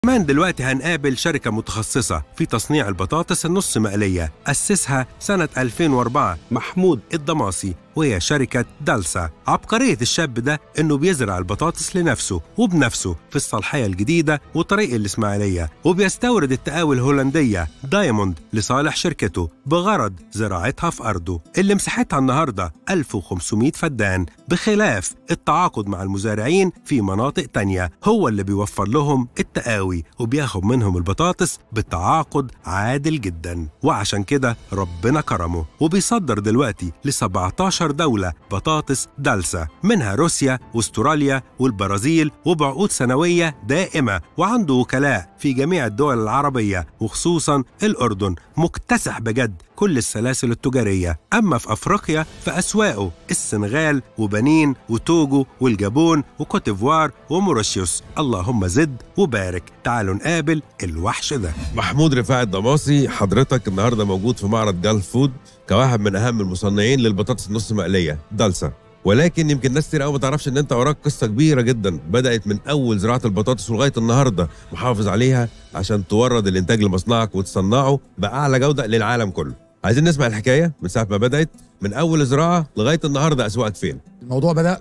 كمان دلوقتي هنقابل شركة متخصصة في تصنيع البطاطس النص مقلية أسسها سنة 2004 محمود الضماصي وهي شركة دالسا عبقرية الشاب ده إنه بيزرع البطاطس لنفسه وبنفسه في الصالحية الجديدة وطريق الإسماعيلية وبيستورد التقاوي الهولندية دايموند لصالح شركته بغرض زراعتها في أرضه اللي مساحتها النهاردة 1500 فدان بخلاف التعاقد مع المزارعين في مناطق تانية هو اللي بيوفر لهم التقاوي وبياخد منهم البطاطس بتعاقد عادل جدا وعشان كده ربنا كرمه وبيصدر دلوقتي ل 17 دولة بطاطس دالسا منها روسيا واستراليا والبرازيل وبعقود سنوية دائمة وعنده وكلاء في جميع الدول العربية وخصوصا الأردن مكتسح بجد كل السلاسل التجارية أما في أفريقيا فأسواقه السنغال وبنين وتوجو والجابون وكوتيفوار وموريشيوس اللهم زد وبارك تعالوا نقابل الوحش ده محمود رفاعي الضماصي حضرتك النهارده موجود في معرض جالف فود كواحد من اهم المصنعين للبطاطس النص مقليه دالسا ولكن يمكن ناس كتير قوي ما تعرفش ان انت وراك قصه كبيره جدا بدات من اول زراعه البطاطس ولغايه النهارده محافظ عليها عشان تورد الانتاج لمصنعك وتصنعه باعلى جوده للعالم كله عايزين نسمع الحكايه من ساعه ما بدات من اول زراعه لغايه النهارده اسواقك فين الموضوع بدأ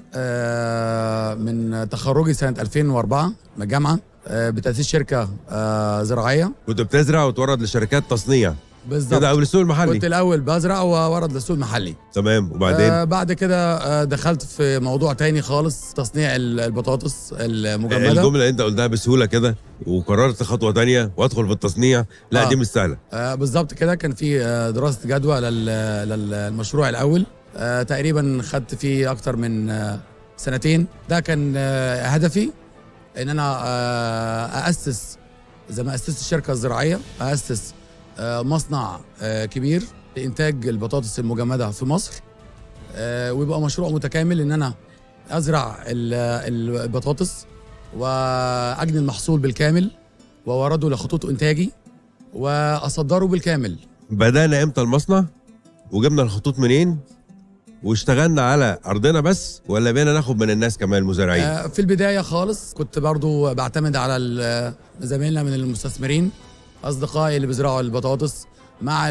آه، من تخرجي سنة 2004 من الجامعة آه، بتأسيس شركة آه، زراعية كنت بتزرع وتورد لشركات تصنيع بالظبط كده او للسوق كنت المحلي الأول بزرع وورد للسوق المحلي تمام وبعدين آه بعد كده آه دخلت في موضوع تاني خالص تصنيع ال- البطاطس المجمدة الجمله اللي انت قلتها بسهوله كده وقررت خطوه تانية وادخل في التصنيع لا آه. دي مش سهله آه بالظبط كده كان في آه دراسة جدوى لل- للمشروع الأول آه تقريبا خدت فيه أكتر من آه سنتين ده كان آه هدفي إن أنا آه أأسس زي ما أسست الشركة الزراعية أأسس آه مصنع آه كبير لإنتاج البطاطس المجمدة في مصر آه ويبقى مشروع متكامل إن أنا أزرع ال- ال- البطاطس وأجني المحصول بالكامل وأورده لخطوط إنتاجي واصدره بالكامل بدانا امتى المصنع وجبنا الخطوط منين واشتغلنا على ارضنا بس ولا بقينا ناخد من الناس كمان المزارعين آه، في البدايه خالص كنت برضو بعتمد على ال- زمايلنا من المستثمرين اصدقائي اللي بيزرعوا البطاطس مع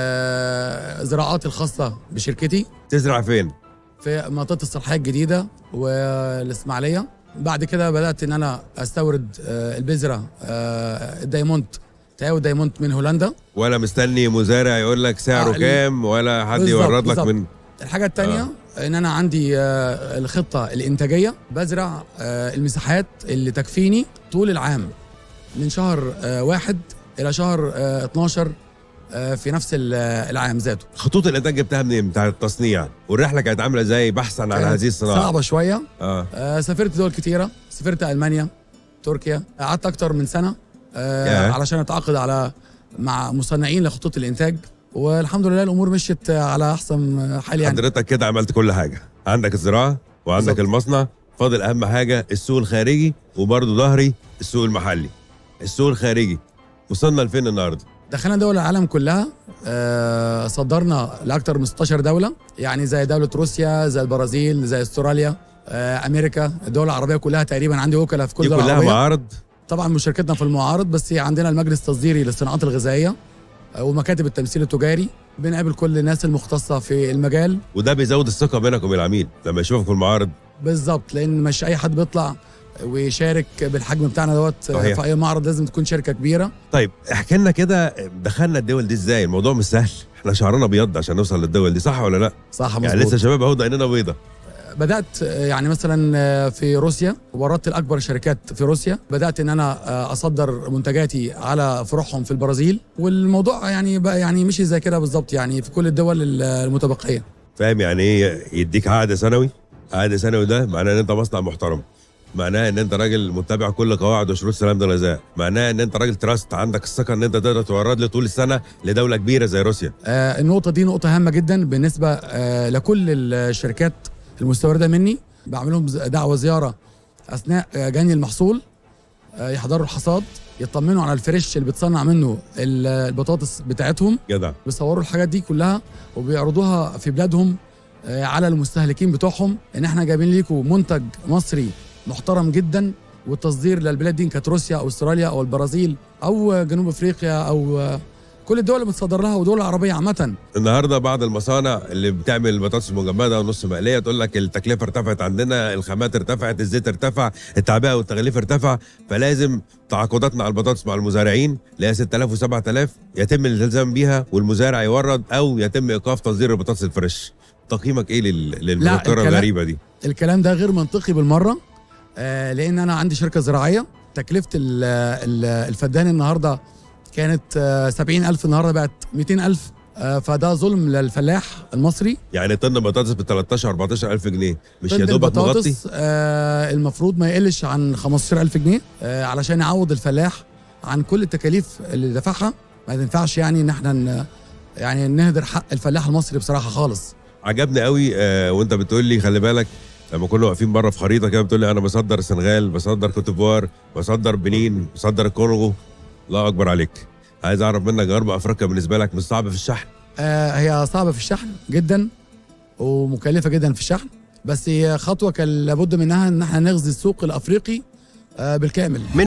ال- الزراعات الخاصه بشركتي تزرع فين في منطقه الصلاحيه الجديده والاسماعيليه بعد كده بدات ان انا استورد آه، البذره آه، الدايموند تاو دايموند من هولندا ولا مستني مزارع يقول لك سعره آه، كام ولا حد بالظبط، يورد لك بالظبط. من الحاجة التانية آه. ان انا عندي آه، الخطة الانتاجية بزرع آه، المساحات اللي تكفيني طول العام من شهر آه، واحد الى شهر آه، 12 آه، في نفس ال- آه، العام ذاته خطوط الانتاج جبتها منين بتاع التصنيع والرحله كانت عامله ازاي بحثا عن كانت هذه الصناعه صعبة شوية اه آه، سافرت دول كتيرة سافرت المانيا تركيا قعدت اكتر من سنة آه، ياه. علشان اتعاقد على مع مصنعين لخطوط الانتاج والحمد لله الامور مشيت آه، على احسن حال يعني حضرتك كده عملت كل حاجه عندك الزراعه وعندك بالظبط. المصنع فاضل اهم حاجه السوق الخارجي وبرضه ظهري السوق المحلي السوق الخارجي وصلنا لفين النهارده دخلنا دول العالم كلها آه، صدرنا لاكثر من 16 دوله يعني زي دوله روسيا زي البرازيل زي استراليا آه، امريكا الدول العربيه كلها تقريبا عندي وكلاء في كل دي دول كلها العربيه معارض طبعا مشاركتنا في المعارض بس عندنا المجلس التصديري للصناعات الغذائيه آه، ومكاتب التمثيل التجاري بنقابل كل الناس المختصه في المجال وده بيزود الثقه بينك وبين العميل لما يشوفك في المعارض بالظبط لان مش اي حد بيطلع ويشارك بالحجم بتاعنا دوت آه، صحيح. في اي معرض لازم تكون شركه كبيره طيب احكي لنا كده دخلنا الدول دي ازاي الموضوع مش سهل احنا شعرنا ابيض عشان نوصل للدول دي صح ولا لا صح مظبوط يعني لسه شباب اهو عينينا بيضه بدات آه، يعني مثلا آه، في روسيا وردت الاكبر شركات في روسيا بدات ان انا آه، اصدر منتجاتي على فروعهم في البرازيل والموضوع يعني بقى يعني مشي زي كده بالظبط يعني في كل الدول ال- المتبقيه فاهم يعني ايه يديك عقد سنوي عقد سنوي ده معناه ان انت مصنع محترم معناه ان انت راجل متبع كل قواعد وشروط سلامه الغذاء معناه ان انت راجل تراست عندك الثقه ان انت تقدر تورد لي طول السنه لدوله كبيره زي روسيا آه، النقطه دي نقطه هامه جدا بالنسبه آه، لكل الشركات المستورده مني بعمل لهم ز- دعوه زياره اثناء آه، جني المحصول آه، يحضروا الحصاد يطمنوا على الفريش اللي بتصنع منه ال- البطاطس بتاعتهم جدع بيصوروا الحاجات دي كلها وبيعرضوها في بلادهم آه، على المستهلكين بتوعهم ان احنا جايبين لكم منتج مصري محترم جدا والتصدير للبلاد دي إن كانت روسيا او استراليا او البرازيل او جنوب افريقيا او آه، كل الدول اللي بتصدر لها ودول العربيه عامه النهارده بعض المصانع اللي بتعمل البطاطس المجمده ونص مقليه تقول لك التكلفه ارتفعت عندنا الخامات ارتفعت الزيت ارتفع التعبئه والتغليف ارتفع فلازم تعاقداتنا على البطاطس مع المزارعين اللي هي 6000 و7000 يتم الالتزام بيها والمزارع يورد او يتم ايقاف تصدير البطاطس الفريش تقييمك ايه لل- للمذكره الكلام- الغريبه دي الكلام ده غير منطقي بالمره آه، لان انا عندي شركه زراعيه تكلفه ال- ال- الفدان النهارده كانت آه، 70000 النهارده بقت 200000 آه، فده ظلم للفلاح المصري يعني طن بطاطس ب 13 14 الف جنيه مش طن يا دوبك مغطي البطاطس آه المفروض ما يقلش عن 15000 جنيه آه علشان يعوض الفلاح عن كل التكاليف اللي دفعها ما ينفعش يعني ان احنا ن- يعني نهدر حق الفلاح المصري بصراحه خالص عجبني قوي آه وانت بتقول لي خلي بالك لما كنا واقفين بره في خريطه كده بتقول لي انا بصدر السنغال بصدر كوتيفوار بصدر بنين بصدر الكونغو الله اكبر عليك عايز اعرف منك غرب افريقيا بالنسبه لك مش صعب في الشحن آه هي صعبه في الشحن جدا ومكلفه جدا في الشحن بس هي خطوه كان لابد منها ان احنا نغزي السوق الافريقي آه بالكامل